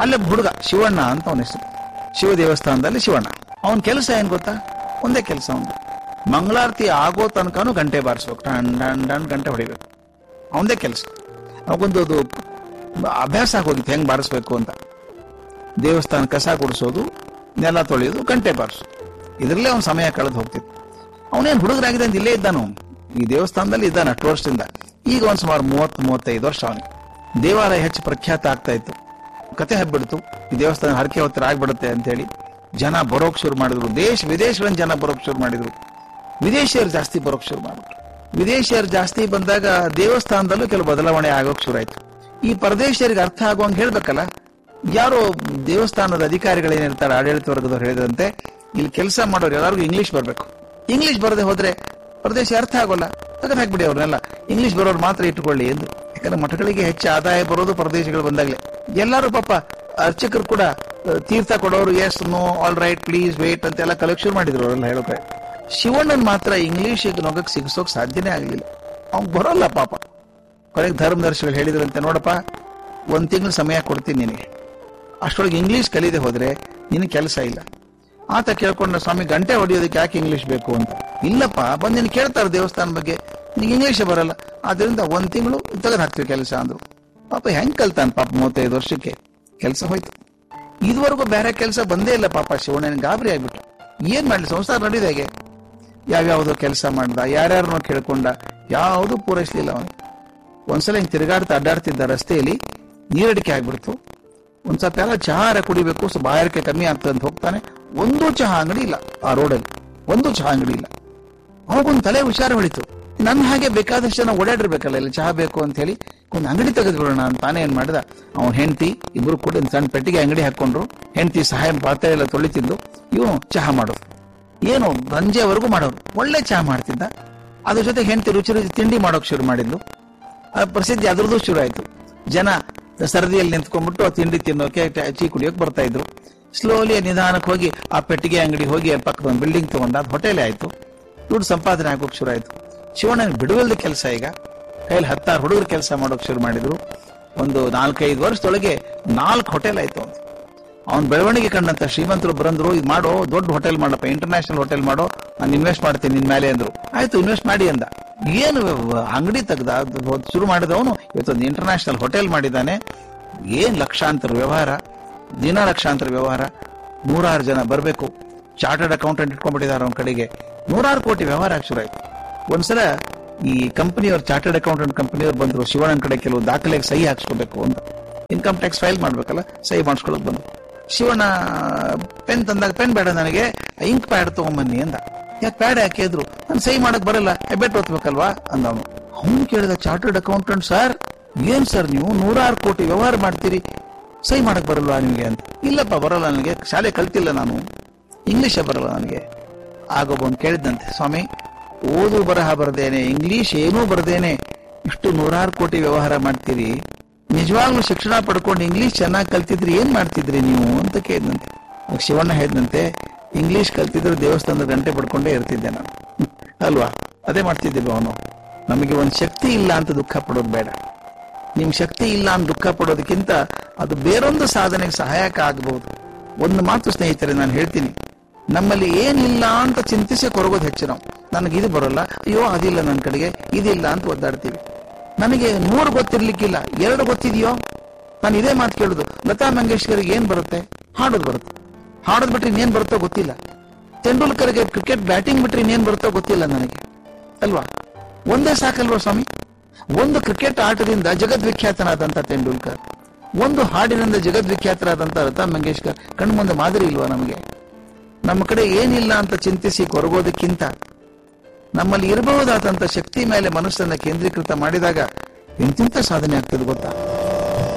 ಅಲ್ಲೇ ಹುಡುಗ ಶಿವಣ್ಣ ಅಂತ ಅವನ ಹೆಸರು ಶಿವ ದೇವಸ್ಥಾನದಲ್ಲಿ ಶಿವಣ್ಣ ಅವನ ಕೆಲಸ ಏನ್ ಗೊತ್ತಾ ಒಂದೇ ಕೆಲಸ ಅವನು ಮಂಗಳಾರತಿ ಆಗೋ ತನಕನೂ ಗಂಟೆ ಬಾರಿಸ್ಬೇಕು ಟನ್ ಟನ್ ಟನ್ ಗಂಟೆ ಹೊಡಿಬೇಕು ಅವನದೇ ಕೆಲಸ ಅವಗೊಂದು ಅದು ಅಭ್ಯಾಸ ಆಗೋದಿತ್ತು ಹೆಂಗ್ ಬಾರಿಸ್ಬೇಕು ಅಂತ ದೇವಸ್ಥಾನ ಕಸ ಗುಡಿಸೋದು ನೆಲ ತೊಳೆಯೋದು ಗಂಟೆ ಬಾರಿಸೋದು ಇದರಲ್ಲೇ ಅವನ ಸಮಯ ಕಳೆದು ಹೋಗ್ತಿತ್ತು ಅವನೇನು ಹುಡುಗರಾಗಿದೆ ಅಂತ ಇಲ್ಲೇ ಇದ್ದಾನು ಈ ದೇವಸ್ಥಾನದಲ್ಲಿ ಇದ್ದಾನೆ ಅಷ್ಟು ವರ್ಷದಿಂದ ಈಗ ಒಂದ್ ಸುಮಾರು ಮೂವತ್ತು ಮೂವತ್ತೈದು ವರ್ಷ ಅವನಿಗೆ ದೇವಾಲಯ ಹೆಚ್ಚು ಪ್ರಖ್ಯಾತ ಆಗ್ತಾ ಇತ್ತು ಕತೆ ಹಬ್ಬಿಡ್ತು ಈ ದೇವಸ್ಥಾನ ಹರಕೆ ಹೊತ್ತರ ಆಗ್ಬಿಡುತ್ತೆ ಅಂತೇಳಿ ಜನ ಬರೋಕ್ ಶುರು ಮಾಡಿದ್ರು ದೇಶ ವಿದೇಶಗಳಿಂದ ಜನ ಬರೋಕ್ ಶುರು ಮಾಡಿದ್ರು ವಿದೇಶಿಯರು ಜಾಸ್ತಿ ಬರೋಕ್ ಶುರು ಮಾಡಿದ್ರು ವಿದೇಶಿಯರು ಜಾಸ್ತಿ ಬಂದಾಗ ದೇವಸ್ಥಾನದಲ್ಲೂ ಕೆಲವು ಬದಲಾವಣೆ ಆಗೋಕ್ ಶುರು ಆಯ್ತು ಈ ಪರದೇಶಿಯರಿಗೆ ಅರ್ಥ ಆಗುವಂಗೆ ಹೇಳ್ಬೇಕಲ್ಲ ಯಾರೋ ದೇವಸ್ಥಾನದ ಅಧಿಕಾರಿಗಳೇನಿರ್ತಾರೆ ಆಡಳಿತ ವರ್ಗದವ್ರು ಹೇಳಿದಂತೆ ಇಲ್ಲಿ ಕೆಲಸ ಮಾಡೋರು ಎಲ್ಲರಿಗೂ ಇಂಗ್ಲಿಷ್ ಬರಬೇಕು ಇಂಗ್ಲಿಷ್ ಬರದೆ ಹೋದ್ರೆ ಪ್ರದೇಶ ಅರ್ಥ ಆಗೋಲ್ಲ ತೆಗೆದು ಹಾಕ್ಬಿಡಿ ಅವ್ರನ್ನೆಲ್ಲ ಇಂಗ್ಲಿಷ್ ಬರೋರು ಮಾತ್ರ ಇಟ್ಟುಕೊಳ್ಳಿ ಎಂದು ಯಾಕಂದ್ರೆ ಮಠಗಳಿಗೆ ಹೆಚ್ಚು ಆದಾಯ ಬರೋದು ಪ್ರದೇಶಗಳು ಬಂದಾಗಲೇ ಎಲ್ಲರೂ ಪಾಪ ಅರ್ಚಕರು ಕೂಡ ಆ, ತೀರ್ಥ ಕೊಡೋರು yes no all right please wait ಅಂತೆಲ್ಲ ಕಲೆಕ್ಷನ್ ಮಾಡಿದ್ರು ಅವರೆಲ್ಲ ಹೇಳೋಕೆ ಶಿವಣ್ಣನ್ ಮಾತ್ರ ಇಂಗ್ಲಿಷ್ ನೊಗಕ್ ಸಿಗಿಸೋಕ್ ಸಾಧ್ಯನೇ ಆಗಲಿಲ್ಲ ಅವ್ನ್ ಬರೋಲ್ಲ ಪಾಪ ಕೊನೆಗೆ ಧರ್ಮದರ್ಶಿಗಳು ಹೇಳಿದ್ರಂತೆ ನೋಡಪ್ಪ ಒಂದ್ ತಿಂಗಳು ಸಮಯ ಕೊಡ್ತೀನಿ ನಿನಗೆ ಅಷ್ಟರೊಳಗೆ ಇಂಗ್ಲಿಷ್ ಕಲಿದೆ ಹೋದ್ರೆ ನಿನ್ ಕೆಲಸ ಇಲ್ಲ ಆತ ಕೇಳ್ಕೊಂಡ ಸ್ವಾಮಿ ಗಂಟೆ ಹೊಡಿಯೋದಕ್ಕೆ ಯಾಕೆ ಇಂಗ್ಲಿಷ್ ಬೇಕು ಅಂತ ಇಲ್ಲಪ್ಪ ಬಂದು ನೀನು ಕೇಳ್ತಾರೆ ದೇವಸ್ಥಾನ ಬಗ್ಗೆ ನಿನಗೆ ಇಂಗ್ಲಿಷ್ ಬರಲ್ಲ ಆದ್ರಿಂದ ಒಂದ್ ತಿಂಗಳು ತೆಗೆದು ಹಾಕ್ತೀವಿ ಕೆಲಸ ಅಂದ್ರು ಪಾಪ ಹೆಂಗ್ ಕಲ್ತಾನ ಪಾಪ ಮೂವತ್ತೈದು ವರ್ಷಕ್ಕೆ ಕೆಲಸ ಹೋಯ್ತು ಇದುವರೆಗೂ ಬೇರೆ ಕೆಲಸ ಬಂದೇ ಇಲ್ಲ ಪಾಪ ಶಿವಣ್ಣನ ಗಾಬರಿ ಆಗ್ಬಿಟ್ಟು ಏನ್ ಮಾಡ್ಲಿ ಸಂಸಾರ ನಡೆಯೋದು ಹೇಗೆ ಯಾವ್ಯಾವ್ದೋ ಕೆಲಸ ಮಾಡ್ದ ಯಾರ್ಯಾರನ್ನೋ ಕೇಳ್ಕೊಂಡ ಯಾವುದು ಪೂರೈಸ್ಲಿಲ್ಲ ಅವನು ಒಂದ್ಸಲ ಹಿಂಗ್ ತಿರುಗಾಡ್ತಾ ಅಡ್ಡಾಡ್ತಿದ್ದ ರಸ್ತೆಯಲ್ಲಿ ನೀರಡಿಕೆ ಆಗ್ಬಿಡ್ತು ಒಂದ್ ಸ್ವಲ್ಪ ಎಲ್ಲ ಚಹಾರ ಕುಡಿಬೇಕು ಸೊ ಬಾಯಾರಿಕೆ ಕಮ್ಮಿ ಆಗ್ತದೆ ಅಂತ ಹೋಗ್ತಾನೆ ಒಂದು ಚಹಾ ಅಂಗಡಿ ಇಲ್ಲ ಆ ರೋಡಲ್ಲಿ ಒಂದು ಚಹಾ ಅಂಗಡಿ ಇಲ್ಲ ಅವಾಗೊಂದು ತಲೆ ಹುಷಾರ ಹೊಳಿತು ನನ್ನ ಹಾಗೆ ಬೇಕಾದಷ್ಟು ಜನ ಓಡಾಡಿರ್ಬೇಕಲ್ಲ ಇಲ್ಲಿ ಚಹಾ ಬೇಕು ಅಂತ ಹೇಳಿ ಒಂದು ಅಂಗಡಿ ತೆಗೆದು ಬಿಡೋಣ ಅಂತ ತಾನೇ ಏನ್ ಮಾಡ್ದ ಅವನ್ ಹೆಂಡತಿ ಇಬ್ರು ಕೂಡ ಒಂದ್ ಸಣ್ಣ ಪೆಟ್ಟಿಗೆ ಅಂಗಡಿ ಹಾಕೊಂಡ್ರು ಹೆಂಡತಿ ಸಹಾಯ ಪಾತ್ರೆ ಎಲ್ಲ ತೊಳಿತಿದ್ದು ಇವನು ಚಹಾ ಮಾಡೋದು ಏನು ಸಂಜೆವರೆಗೂ ಮಾಡೋರು ಒಳ್ಳೆ ಚಹಾ ಮಾಡ್ತಿದ್ದ ಅದ್ರ ಜೊತೆ ಹೆಂಡತಿ ರುಚಿ ರುಚಿ ತಿಂಡಿ ಮಾಡೋಕ್ ಶುರು ಮಾಡಿದ್ಲು ಆ ಪ್ರಸಿದ್ಧಿ ಅದ್ರದ್ದು ಶುರು ಆಯ್ತು ಜನ ಸರದಿಯಲ್ಲಿ ನಿಂತ್ಕೊಂಡ್ಬಿಟ್ಟು ಆ ತಿಂಡಿ ತಿನ್ನೋಕೆ ಟ- ಟೀ ಕುಡಿಯೋಕೆ ಬರ್ತಾ ಇದ್ರು ಸ್ಲೋಲಿ ನಿಧಾನಕ್ಕೆ ಹೋಗಿ ಆ ಪೆಟ್ಟಿಗೆ ಅಂಗಡಿ ಹೋಗಿ ಅಲ್ಲಿ ಪಕ್ಕದ ಒಂದು ಬಿಲ್ಡಿಂಗ್ ತಗೊಂಡ ಅದು ಹೋಟೆಲ್ ಆಯ್ತು ದುಡ್ಡು ಸಂಪಾದನೆ ಆಗೋಕ್ ಶುರು ಆಯ್ತು ಶಿವಣ್ಣನ ಬಿಡುವಲ್ದ ಕೆಲಸ ಈಗ ಕೈಲಿ ಹತ್ತಾರು ಹುಡುಗರು ಕೆಲಸ ಮಾಡೋಕ್ ಶುರು ಮಾಡಿದ್ರು ಒಂದು ನಾಲ್ಕೈದು ವರ್ಷದೊಳಗೆ ನಾಲ್ಕು ಹೋಟೆಲ್ ಆಯ್ತು ಅವ್ನು ಅವ್ನ ಬೆಳವಣಿಗೆ ಕಂಡಂತ ಶ್ರೀಮಂತರು ಬಂದ್ರು ಇದು ಮಾಡೋ ದೊಡ್ಡ ಹೋಟೆಲ್ ಮಾಡಪ್ಪ ಇಂಟರ್ನ್ಯಾಷನಲ್ ಹೋಟೆಲ್ ಮಾಡೋ ನಾನು ಇನ್ವೆಸ್ಟ್ ಮಾಡ್ತೀನಿ ನಿನ್ ಮೇಲೆ ಅಂದ್ರು ಆಯ್ತು ಇನ್ವೆಸ್ಟ್ ಮಾಡಿ ಅಂದ ಏನು ಅಂಗಡಿ ತೆಗ್ದ ಅದು ಶುರು ಮಾಡಿದವನು ಇವತ್ತೊಂದು ಇಂಟರ್ನ್ಯಾಷನಲ್ ಹೋಟೆಲ್ ಮಾಡಿದ್ದಾನೆ ಏನ್ ಲಕ್ಷಾಂತರ ವ್ಯವಹಾರ ದಿನ ಲಕ್ಷಾಂತರ ವ್ಯವಹಾರ ನೂರಾರು ಜನ ಬರಬೇಕು ಚಾರ್ಟರ್ಡ್ ಅಕೌಂಟೆಂಟ್ ಇಟ್ಕೊಂಡ್ಬಿಟ್ಟಿದ್ದಾರೆ ಅವನ ಕಡೆಗೆ ನೂರಾರು ಕೋಟಿ ವ್ಯವಹಾರ ಶುರು ಆಯ್ತು ಒಂದ್ಸಲ ಈ ಕಂಪನಿಯವ್ರು ಚಾರ್ಟರ್ಡ್ ಅಕೌಂಟೆಂಟ್ ಕಂಪನಿಯವ್ರು ಬಂದ್ರು ಶಿವಣ್ಣನ ಕಡೆ ಕೆಲವು ದಾಖಲೆಗೆ ಸಹಿ ಹಾಕ್ಸ್ಕೋಬೇಕು ಅಂತ ಇನ್ಕಮ್ ಟ್ಯಾಕ್ಸ್ ಫೈಲ್ ಮಾಡ್ಬೇಕಲ್ಲ ಸಹಿ ಮಾಡಿಸ್ಕೊಳಕ್ ಬಂದು ಶಿವಣ್ಣ ಪೆನ್ ತಂದಾಗ ಪೆನ್ ಬೇಡ ನನಗೆ ಇಂಕ್ ಪ್ಯಾಡ್ ತಗೊಂಬನ್ನಿ ಅಂದ ಯಾಕೆ ಪ್ಯಾಡ್ ಯಾಕೆ ಇದ್ರು ನಾನು ಸಹಿ ಮಾಡಕ್ ಬರಲ್ಲ ಹೆಬ್ಬೆಟ್ ಓದ್ಬೇಕಲ್ವಾ ಅಂದ ಅವನು ಅವ್ನು ಕೇಳಿದ ಚಾರ್ಟರ್ಡ್ ಅಕೌಂಟೆಂಟ್ ಸರ್ ಏನ್ ಸರ್ ನೀವು ನೂರಾರು ಕೋಟಿ ವ್ಯವಹಾರ ಮಾಡ್ತೀರಿ ಸಹಿ ಮಾಡಕ್ ಬರಲ್ವಾ ನಿಮಗೆ ಅಂತ ಇಲ್ಲಪ್ಪ ಬರಲ್ಲ ನನಗೆ ಶಾಲೆ ಕಲ್ತಿಲ್ಲ ನಾನು ಇಂಗ್ಲಿಷೇ ಬರಲ್ಲ ನನಗೆ ಆಗೊಬ್ಬನ್ ಕೇಳಿದಂತೆ ಸ್ವಾಮಿ ಓದು ಬರಹ ಬರ್ದೇನೆ ಇಂಗ್ಲಿಷ್ ಏನೂ ಬರ್ದೇನೆ ಇಷ್ಟು ನೂರಾರು ಕೋಟಿ ವ್ಯವಹಾರ ಮಾಡ್ತೀರಿ ನಿಜವಾಗ್ಲೂ ಶಿಕ್ಷಣ ಪಡ್ಕೊಂಡು ಇಂಗ್ಲಿಷ್ ಚೆನ್ನಾಗಿ ಕಲ್ತಿದ್ರಿ ಏನ್ ಮಾಡ್ತಿದ್ರಿ ನೀವು ಅಂತ ಕೇಳಿದಂತೆ ಆಗ ಶಿವಣ್ಣ ಹೇಳಿದಂತೆ ಇಂಗ್ಲಿಷ್ ಕಲ್ತಿದ್ರೆ ದೇವಸ್ಥಾನದ ಗಂಟೆ ಪಡ್ಕೊಂಡೇ ಇರ್ತಿದ್ದೆ ನಾನು ಅಲ್ವಾ ಅದೇ ಮಾಡ್ತಿದ್ದಿಲ್ವ ಅವನು ನಮಗೆ ಒಂದು ಶಕ್ತಿ ಇಲ್ಲ ಅಂತ ದುಃಖ ಪಡೋದು ಬೇಡ ನಿಮ್ ಶಕ್ತಿ ಇಲ್ಲ ಅಂತ ದುಃಖ ಪಡೋದಕ್ಕಿಂತ ಅದು ಬೇರೊಂದು ಸಾಧನೆಗೆ ಸಹಾಯಕ ಆಗಬಹುದು ಒಂದು ಮಾತು ಸ್ನೇಹಿತರೆ ನಾನು ಹೇಳ್ತೀನಿ ನಮ್ಮಲ್ಲಿ ಏನಿಲ್ಲ ಅಂತ ಚಿಂತಿಸಿ ಕೊರಗೋದು ಹೆಚ್ಚು ನಾವು ನನಗೆ ಇದು ಬರೋಲ್ಲ ಅಯ್ಯೋ ಅದಿಲ್ಲ ನನ್ನ ಕಡೆಗೆ ಇದಿಲ್ಲ ಅಂತ ಒದ್ದಾಡ್ತೀವಿ ನನಗೆ ನೂರು ಗೊತ್ತಿರ್ಲಿಕ್ಕಿಲ್ಲ ಎರಡು ಗೊತ್ತಿದೆಯೋ ನಾನು ಇದೇ ಮಾತು ಕೇಳುದು ಲತಾ ಮಂಗೇಶ್ಕರ್ಗೆ ಏನ್ ಬರುತ್ತೆ ಹಾಡೋದು ಬರುತ್ತೆ ಹಾಡೋದ್ ಬಿಟ್ರೆ ಇನ್ನೇನ್ ಬರುತ್ತೋ ಗೊತ್ತಿಲ್ಲ ತೆಂಡೂಲ್ಕರ್ಗೆ ಕ್ರಿಕೆಟ್ ಬ್ಯಾಟಿಂಗ್ ಬಿಟ್ರೆ ಇನ್ನೇನ್ ಬರುತ್ತೋ ಗೊತ್ತಿಲ್ಲ ನನಗೆ ಅಲ್ವಾ ಒಂದೇ ಸಾಕಲ್ವಾ ಸ್ವಾಮಿ ಒಂದು ಕ್ರಿಕೆಟ್ ಆಟದಿಂದ ಜಗದ್ವಿಖ್ಯಾತನಾದಂತ ತೆಂಡೂಲ್ಕರ್ ಒಂದು ಹಾಡಿನಿಂದ ಜಗದ್ವಿಖ್ಯಾತರಾದಂತ ಲತಾ ಮಂಗೇಶ್ಕರ್ ಕಣ್ಮುಂದೆ ಮಾದರಿ ಇಲ್ವಾ ನಮಗೆ ನಮ್ಮ ಕಡೆ ಏನಿಲ್ಲ ಅಂತ ಚಿಂತಿಸಿ ಕೊರಗೋದಕ್ಕಿಂತ ನಮ್ಮಲ್ಲಿ ಇರಬಹುದಾದಂತ ಶಕ್ತಿ ಮೇಲೆ ಮನಸ್ಸನ್ನ ಕೇಂದ್ರೀಕೃತ ಮಾಡಿದಾಗ ಎಂತಿಂತ ಸಾಧನೆ ಆಗ್ತದೆ ಗೊತ್ತಾ